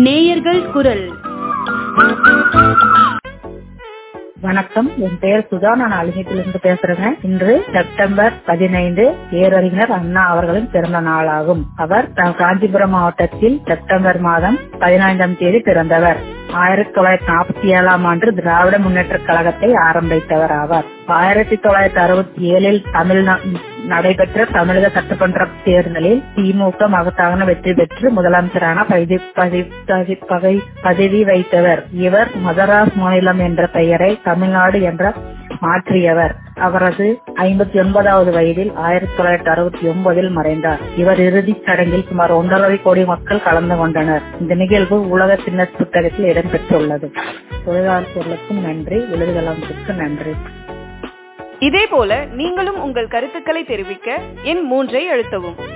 நேயர்கள் குரல் வணக்கம் என் பெயர் சுதா நான் அலிங்கத்திலிருந்து பேசுறேங்க இன்று செப்டம்பர் பதினைந்து பேரறிஞர் அண்ணா அவர்களின் பிறந்த நாளாகும் அவர் த- காஞ்சிபுரம் மாவட்டத்தில் செப்டம்பர் மாதம் பதினைந்தாம் தேதி பிறந்தவர் ஆயிரத்தி தொள்ளாயிரத்தி நாற்பத்தி ஏழாம் ஆண்டு திராவிட முன்னேற்ற கழகத்தை ஆரம்பித்தவர் ஆவார் ஆயிரத்தி தொள்ளாயிரத்தி அறுபத்தி ஏழில் தமிழ்நா நடைபெற்ற தமிழக சட்டமன்ற தேர்தலில் திமுக மகத்தான வெற்றி பெற்று முதலமைச்சரான பதி- பதி- பதி- பகை- பதவி வைத்தவர் இவர் மதராஸ் மாநிலம் என்ற பெயரை தமிழ்நாடு என்ற மாற்றியவர் அவரது ஐம்பத்தி ஒன்பதாவது வயதில் ஆயிரத்தி தொள்ளாயிரத்தி அறுபத்தி ஒன்பதில் மறைந்தார் இவர் இறுதிச் சடங்கில் சுமார் ஒன்றரை கோடி மக்கள் கலந்து கொண்டனர் இந்த நிகழ்வு உலக சின்னஸ் புத்தகத்தில் இடம்பெற்றுள்ளது தொழிலாளர் பொருளுக்கும் நன்றி விழுதுகளத்திற்கு நன்றி இதேபோல நீங்களும் உங்கள் கருத்துக்களை தெரிவிக்க எண் மூன்றை அழுத்தவும்